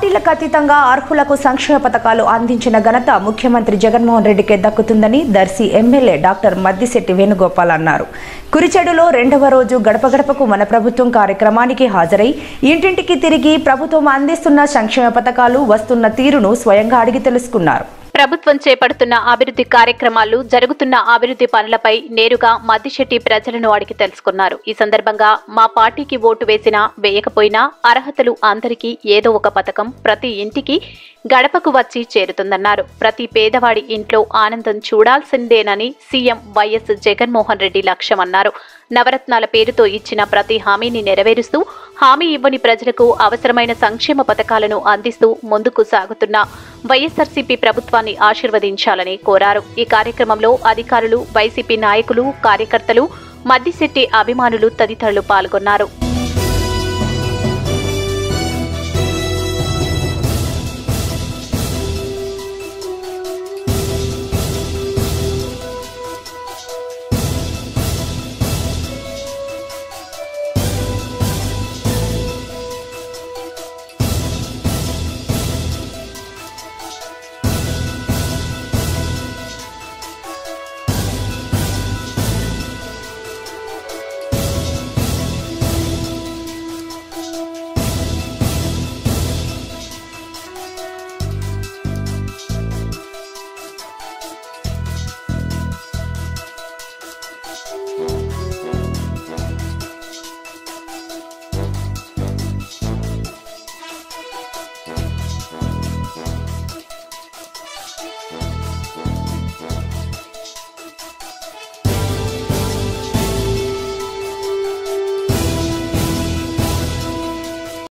పార్టీలకు అతీతంగా అర్హులకు సంక్షేమ పథకాలు అందించిన ఘనత ముఖ్యమంత్రి జగన్మోహన్ రెడ్డికే దక్కుతుందని దర్శి ఎమ్మెల్యే డాక్టర్ మద్దిశెట్టి వేణుగోపాల్ అన్నారు కురిచెడులో రెండవ రోజు గడప గడపకు మన ప్రభుత్వం కార్యక్రమానికి హాజరై ఇంటింటికి తిరిగి ప్రభుత్వం అందిస్తున్న సంక్షేమ పథకాలు వస్తున్న తీరును స్వయంగా అడిగి తెలుసుకున్నారు ప్రభుత్వం చేపడుతున్న అభివృద్ధి కార్యక్రమాలు జరుగుతున్న అభివృద్ధి పనులపై నేరుగా మద్దిశెట్టి ప్రజలను అడిగి తెలుసుకున్నారు ఈ సందర్భంగా మా పార్టీకి ఓటు వేసినా వేయకపోయినా అర్హతలు అందరికీ ఏదో ఒక పథకం ప్రతి ఇంటికి గడపకు వచ్చి చేరుతుందన్నారు ప్రతి పేదవాడి ఇంట్లో ఆనందం చూడాల్సిందేనని సీఎం వైఎస్ జగన్మోహన్ రెడ్డి లక్ష్యమన్నారు నవరత్నాల పేరుతో ఇచ్చిన ప్రతి హామీని నెరవేరుస్తూ హామీ ఇవ్వని ప్రజలకు అవసరమైన సంక్షేమ పథకాలను అందిస్తూ ముందుకు సాగుతున్న వైఎస్ఆర్సీపీ ప్రభుత్వాన్ని ఆశీర్వదించాలని కోరారు ఈ కార్యక్రమంలో అధికారులు వైసీపీ నాయకులు కార్యకర్తలు మద్దిశెట్టి అభిమానులు తదితరులు పాల్గొన్నారు